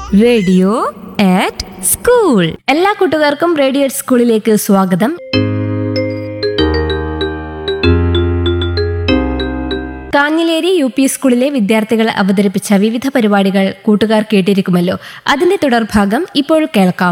radio ആറ്റ് school എല്ലാ കൂട്ടുകാർക്കും radio at സ്കൂളിലേക്ക് സ്വാഗതം കാഞ്ഞിലേരി യു പി സ്കൂളിലെ വിദ്യാർത്ഥികൾ അവതരിപ്പിച്ച വിവിധ പരിപാടികൾ കൂട്ടുകാർ കേട്ടിരിക്കുമല്ലോ അതിന്റെ തുടർഭാഗം ഇപ്പോൾ കേൾക്കാം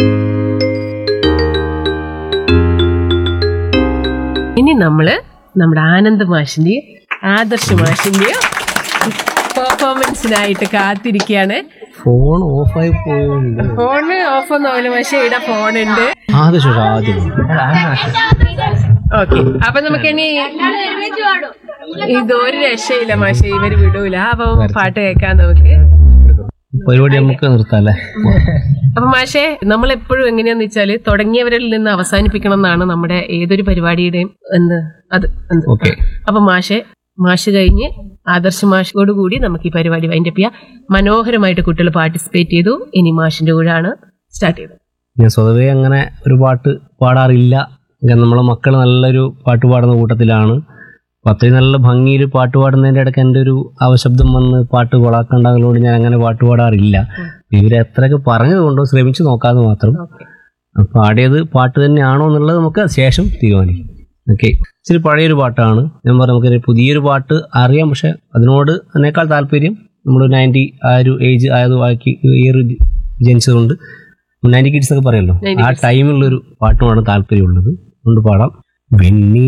ഇനി നമ്മള് നമ്മുടെ ആനന്ദ് മാഷിന്റെയും ആദർശ് മാഷിന്റെയും പെർഫോമൻസിനായിട്ട് കാത്തിരിക്കുകയാണ് ഫോൺ ഓഫായി പോയുണ്ട് ഫോണ് ഓഫ് ഒന്നും ആവില്ല പക്ഷേ ഇവിടെ ഫോണുണ്ട് ആദ്യം ആദ്യം ഓക്കെ അപ്പൊ നമുക്ക് ഇനി ഇത് ഒരു രക്ഷയില്ല മാഷെ ഇവര് വിടൂല അപ്പൊ പാട്ട് കേൾക്കാൻ നമുക്ക് പരിപാടി നമുക്ക് നിർത്താം അല്ലേ അപ്പൊ മാഷെ നമ്മൾ എപ്പോഴും എങ്ങനെയാന്ന് വെച്ചാല് തുടങ്ങിയവരിൽ നിന്ന് അവസാനിപ്പിക്കണം എന്നാണ് നമ്മുടെ ഏതൊരു പരിപാടിയുടെയും എന്ത് അത് എന്ത് ഓക്കെ അപ്പൊ മാഷെ മാഷ് കഴിഞ്ഞ് ആദർശ മാഷോട് കൂടി നമുക്ക് ഈ പരിപാടി വൈൻഡപ്പ് ചെയ്യാം മനോഹരമായിട്ട് കുട്ടികൾ പാർട്ടിസിപ്പേറ്റ് ചെയ്തു ഇനി മാഷിന്റെ കൂടാണ് സ്റ്റാർട്ട് ചെയ്തത് ഞാൻ സ്വതവേ അങ്ങനെ ഒരു പാട്ട് പാടാറില്ല കാരണം നമ്മളെ മക്കൾ നല്ലൊരു പാട്ട് പാടുന്ന കൂട്ടത്തിലാണ് അപ്പം അത്രയും നല്ല ഭംഗിയിൽ പാട്ട് പാടുന്നതിൻ്റെ ഇടയ്ക്ക് എൻ്റെ ഒരു അവശബ്ദം വന്ന് പാട്ട് കൊളാക്കണ്ടാകലോട് ഞാൻ അങ്ങനെ പാട്ട് പാടാറില്ല ഇവരെ എത്രയൊക്കെ പറഞ്ഞത് കൊണ്ടോ ശ്രമിച്ചു നോക്കാതെ മാത്രം അപ്പം പാടിയത് പാട്ട് തന്നെയാണോ എന്നുള്ളത് നമുക്ക് ശേഷം തീരുമാനിക്കും ഓക്കെ ഇച്ചിരി പഴയൊരു പാട്ടാണ് ഞാൻ പറഞ്ഞു നമുക്കൊരു പുതിയൊരു പാട്ട് അറിയാം പക്ഷെ അതിനോട് അതിനേക്കാൾ താല്പര്യം നമ്മൾ നയൻറ്റി ആ ഒരു ഏജ് ആയത് ആക്കി ഈ ഒരു ജനിച്ചതുകൊണ്ട് നയൻറ്റി കിഡ്സ് ഒക്കെ പറയല്ലോ 90s ആ ടൈമിലുള്ളൊരു പാട്ടുമാണ് താല്പര്യമുള്ളത് കൊണ്ട് പാടാം വെണ്ണി